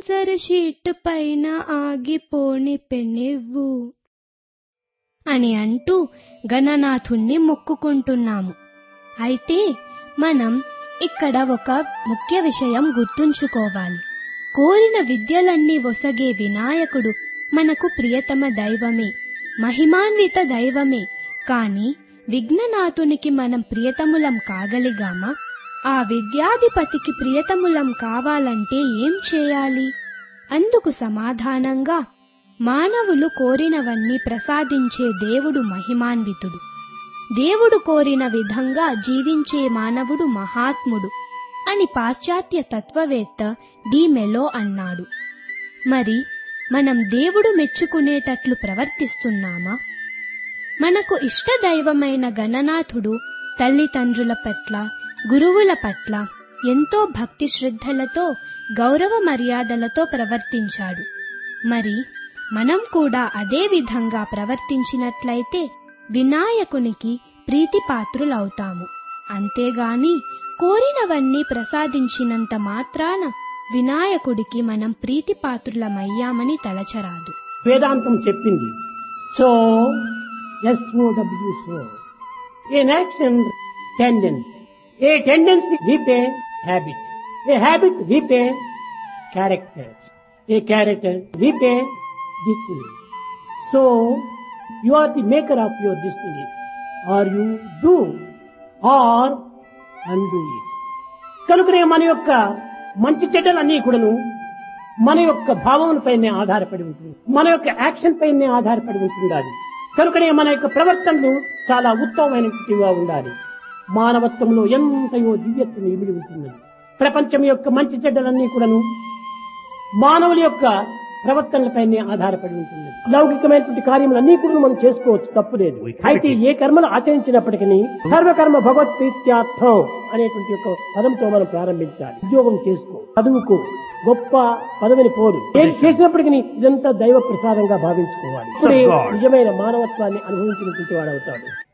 answer sheet పైన ఆగిపోని పెనివ్వు అని అంటూ గణనాథుణ్ణి మొక్కుకుంటున్నాము అయితే మనం ఇక్కడ ఒక ముఖ్య విషయం గుర్తుంచుకోవాలి కోరిన విద్యలన్నీ ఒసగే వినాయకుడు మనకు ప్రియతమ దైవమే మహిమాన్విత దైవమే కాని విఘ్ననాథునికి మనం ప్రియతములం కాగలిగామా ఆ విద్యాధిపతికి ప్రియతములం కావాలంటే ఏం చేయాలి అందుకు సమాధానంగా మానవులు కోరినవన్నీ ప్రసాదించే దేవుడు మహిమాన్వితుడు దేవుడు కోరిన విధంగా జీవించే మానవుడు మహాత్ముడు అని పాశ్చాత్య తత్వవేత్త డి మెలో అన్నాడు మరి మనం దేవుడు మెచ్చుకునేటట్లు ప్రవర్తిస్తున్నామా మనకు ఇష్టదైవమైన గణనాథుడు తల్లిదండ్రుల పట్ల గురువుల పట్ల ఎంతో భక్తి శ్రద్ధలతో గౌరవ మర్యాదలతో ప్రవర్తించాడు మరి మనం కూడా అదే విధంగా ప్రవర్తించినట్లయితే వినాయకునికి ప్రీతిపాత్రులవుతాము అంతేగాని కోరినవన్నీ ప్రసాదించినంత మాత్రాన వినాయకుడికి మనం ప్రీతిపాత్రులమయ్యామని తలచరాదు వేదాంతం చెప్పింది sow S O W sow an action tendency a tendency reap habit a habit reap character a character reap destiny so you are the maker of your destiny or you do or undo it కనుకనే మన యొక్క మంచి చెడ్డలన్నీ కూడాను మన యొక్క భావముల పైనే ఆధారపడి ఉంటుంది మన యొక్క యాక్షన్ పైనే ఆధారపడి ఉంటుండాలి కనుకనే మన యొక్క ప్రవర్తనలు చాలా ఉత్తమమైనటువంటివిగా ఉండాలి మానవత్వంలో ఎంతయో దివ్యత్వం ఇమిడి ఉంటుంది ప్రపంచం యొక్క మంచి చెడ్డలన్నీ కూడాను మానవుల యొక్క ప్రవర్తనలపైనే ఆధారపడి ఉంటుంది లౌకికమైనటువంటి కార్యములన్నీ కూడా మనం చేసుకోవచ్చు తప్పు లేదు అయితే ఏ కర్మలు ఆచరించినప్పటికీ సర్వకర్మ భగవత్ ప్రీత్యార్థం అనేటువంటి ఒక పదంతో మనం ప్రారంభించాలి ఉద్యోగం చేసుకో చదువుకో గొప్ప పదవిని పోరు ఏం చేసినప్పటికీ ఇదంతా దైవ ప్రసాదంగా భావించుకోవాలి ఇప్పుడే నిజమైన మానవత్వాన్ని అనుభవించినటువంటి వాడు అవుతాడు